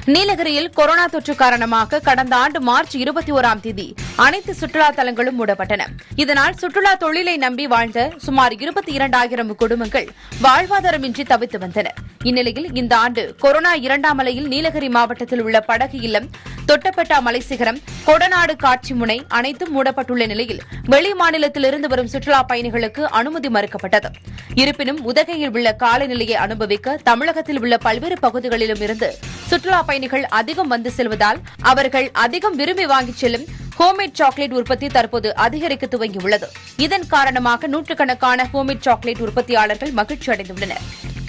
நீலகிரியில் கொரோனா தொற்று காரணமாக கடந்த ஆண்டு மார்ச் இருபத்தி ஓராம் தேதி அனைத்து சுற்றுலா தலங்களும் மூடப்பட்டன இதனால் சுற்றுலா தொழிலை நம்பி வாழ்ந்த சுமார் இருபத்தி இரண்டாயிரம் குடும்பங்கள் வாழ்வாதாரமின்றி தவித்து வந்தனர் இந்நிலையில் இந்த ஆண்டு கொரோனா இரண்டாம் அலையில் நீலகிரி மாவட்டத்தில் உள்ள படகு இல்லம் தொட்டப்பட்டா மலைசிகரம் கொடநாடு காட்சி முனை அனைத்தும் மூடப்பட்டுள்ள நிலையில் வெளி மாநிலத்திலிருந்து வரும் சுற்றுலா பயணிகளுக்கு அனுமதி மறுக்கப்பட்டது இருப்பினும் உதகையில் உள்ள காலநிலையை அனுபவிக்க தமிழகத்தில் உள்ள பல்வேறு பகுதிகளிலும் இருந்து சுற்றுலா பயணிகள் அதிகம் வந்து செல்வதால் அவர்கள் அதிகம் விரும்பி வாங்கிச் செல்லும் ஹோம்மேட் சாக்லேட் உற்பத்தி தற்போது அதிகரிக்க துவங்கியுள்ளது இதன் காரணமாக நூற்றுக்கணக்கான ஹோம்மேட் சாக்லேட் உற்பத்தியாளர்கள் மகிழ்ச்சி அடைந்துள்ளனர்